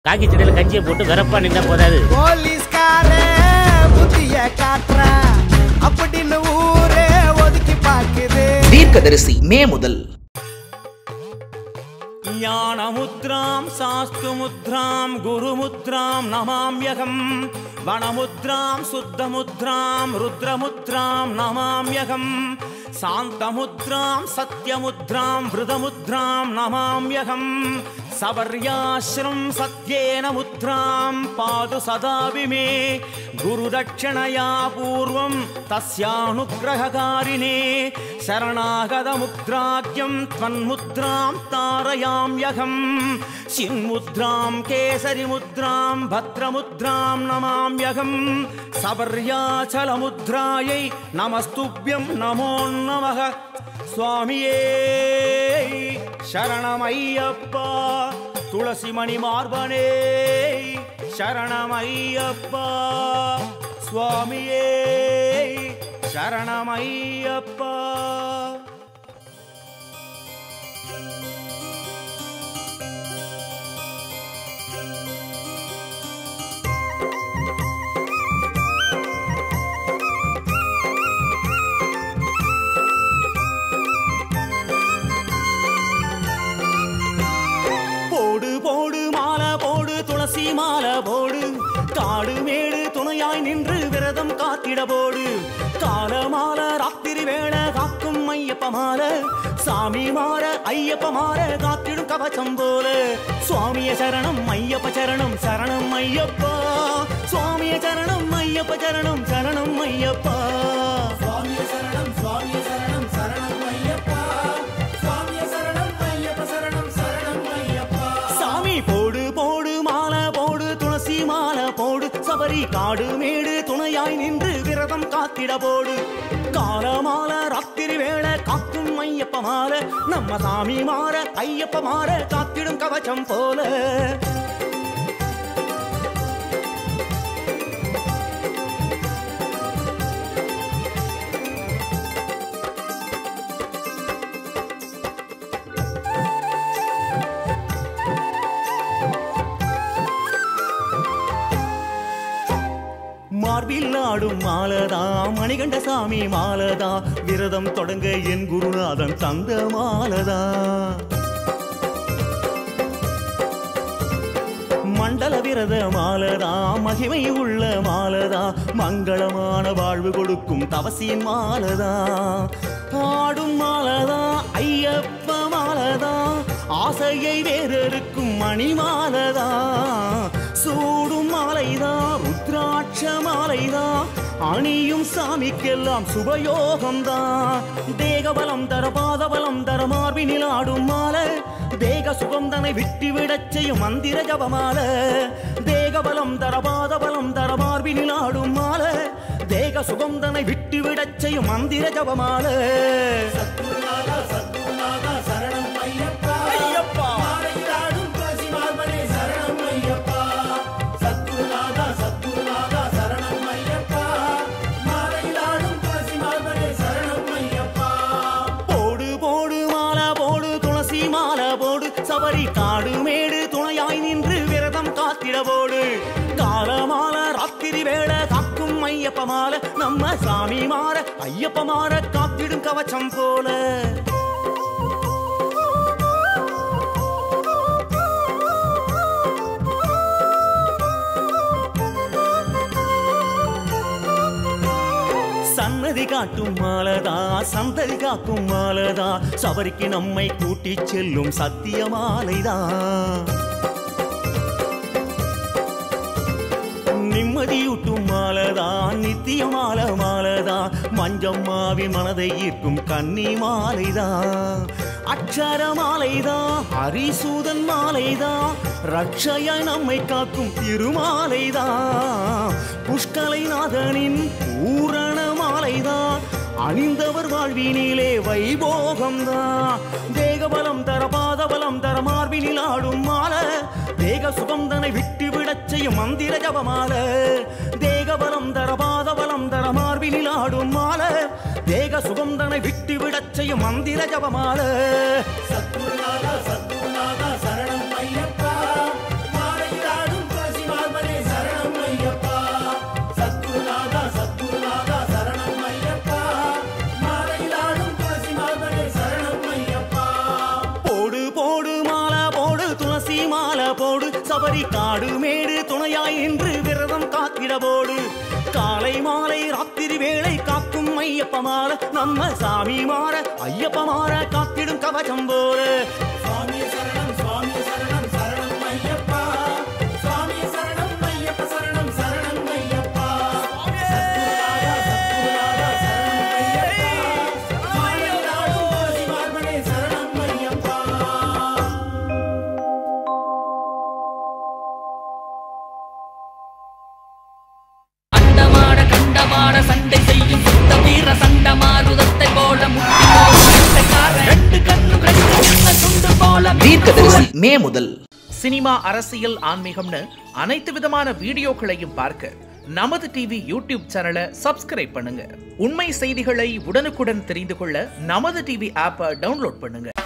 காக்கி சட்டையில கஞ்சியை போட்டு வெறப்பா நின்னா போதாது போலீஸ்கார புத்திய காட்டுற அப்படின்னு ஊரே ஒதுக்கி பாக்குது தீர்க்கதரிசி மே முதல் ஞானமுத்ராம் சாஸ்துமுத்ராம் குருமுத்ராம் நமாம்யகம் வனமுத்ராம் சுத்தமுத்ராம் ருத்ரமுத்ராம் நமாம்யகம் சாந்தமுத்ராம் சத்யமுத்ராம் விருதமுத்ராம் நமாம்யகம் சபர்யாஸ்ரம் சத்யேன முத்ராம் பாது சதாவிமே குருதட்சிணயா பூர்வம் தஸ்யானுகிரககாரிணே शरणागतमुद्राज्ञं त्वन्मुद्रां तारयाम्यहम् चिन्मुद्रां केसरिमुद्रां भद्रमुद्रां नमाम्यहम् सपर्याचलमुद्रायै नमस्तुभ्यं नमो नमः स्वामिये शरणमय्यप्पा तुळसिमणि मार्बणे शरणमय्यप्पा स्वामिये शरणमय्यप्पा போடு போடு மாலை போடு துளசி மாலை போடு காடு மேடு துணையாய் நின்று விரதம் காத்திட போடு கால மாலை ராத்திரி வேளை காக்கும் ஐயப்ப மாலை சாமி மாற ஐயப்ப மாற காத்திடும் கவசம் போல சுவாமிய சரணம் ஐயப்ப சரணம் சரணம் ஐயப்பா சுவாமிய சரணம் ஐயப்ப சரணம் சரணம் ஐயப்பா சுவாமிய சரணம் சுவாமிய சரணம் சரணம் ஐயப்பா சுவாமிய சரணம் ஐயப்ப சரணம் சரணம் ஐயப்பா சாமி போடு போடு மாலை போடு துளசி மாலை போடு சபரி காடு மேடு துணையாய் நின்று விரதம் காத்திட போடு கால மாலை ராத்திரி வேளை காக்கும் ஐயப்ப மாலை நம்ம சாமி மாற ஐயப்ப மாற காத்திடும் கவசம் போல மார்பில் ஆடும் மாலதா மணிகண்ட சாமி மாலதா விரதம் தொடங்க என் குருநாதன் தந்த மாலதா மண்டல விரத மாலதா மகிமை உள்ள மாலதா மங்களமான வாழ்வு கொடுக்கும் தவசியின் மாலதா ஆடும் மாலதா ஐயப்ப மாலதா ஆசையை வேறெடுக்கும் மணி மாலதா சூடும் மாலைதா ருத்ராட்ச மாலைதா அணியும் சாமிக்கெல்லாம் சுபயோகம்தான் தேகபலம் தர பாதபலம் தர மார்பினில் ஆடும் மாலை தேக சுகந்தனை விட்டு விடச் செய்யும் மந்திர ஜபமால தேகபலம் தர பாதபலம் தர மார்பினில் ஆடும் மாலை தேக சுகந்தனை விட்டு விடச் செய்யும் மந்திர ஜபமால ஐயப்பா போடு போடு மாலை போடு துளசி மாலை போடு சபரி காடு மேடு துணையாய் நின்று விரதம் காத்திட போடு கால மாலை ராத்திரி வேளை காக்கும் ஐயப்ப மாலை நம்ம சாமி மாற ஐயப்ப மாற காத்திடும் கவச்சம் போல சன்னதி காட்டும் மாலதா சந்ததி காக்கும் மாலதா சபரிக்கு நம்மை கூட்டிச் செல்லும் சத்திய மாலைதா நிம்மதியூட்டும் மாலதா நித்திய மால மாலதா மஞ்சம் மாவி மனதை ஈர்க்கும் கன்னி மாலைதா அக்ஷர மாலைதா ஹரிசூதன் மாலைதா ரக்ஷய நம்மை காக்கும் திருமாலைதா புஷ்கலைநாதனின் பூரண மாலைதான் அணிந்தவர் வாழ்வினிலே வைபோகம்தான் தேகபலம் தர பாதபலம் தர மார்பினில் ஆடும் மாலை தேக சுகந்தனை விட்டு விடச் செய்யும் மந்திர ஜபமால தேகபலம் தர பாதபலம் தர மார்பினில் ஆடும் மாலை தேக சுகந்தனை விட்டு விடச் செய்யும் மந்திர ஜபமால சத்குருநாதா சத்குருநாதா சரணம் ஐயப்பா மாலையிலா சபரி காடு மேடு துணையாய் நின்று விரதம் காத்திடவோடு காலை மாலை ராத்திரி வேளை காக்கும் ஐயப்ப மாற நம்ம சாமி மாற ஐயப்ப மாற காத்திடும் கவசம் போல சுவாமி சரணம் சுவாமி சரணம் சரணம் ஐயப்பா சுவாமி சரணம் ஐயப்ப சரணம் சரணம் ஐயப்பா சத்குருநாதா, சத்குருநாதா, சரணம் ஐயப்பா. மாயவராஜு சிவார்மனே, சரணம் ஐயப்பா அண்டமாட கண்டமாட சண்டை செய்யும் சுத்த வீர சண்ட மாருதத்தை போல முட்டி போல சண்டைக்கார ரெண்டு கண்ணு ரெண்டு கண்ண துண்டு போல தீர்க்கதரிசி மே முதல் சினிமா அரசியல் ஆன்மீகம்னு அனைத்து விதமான வீடியோக்களையும் பார்க்க நமது டிவி யூடியூப் சேனலை சப்ஸ்கிரைப் பண்ணுங்க உண்மை செய்திகளை உடனுக்குடன் தெரிந்து கொள்ள நமது டிவி ஆப்பை டவுன்லோட் பண்ணுங்க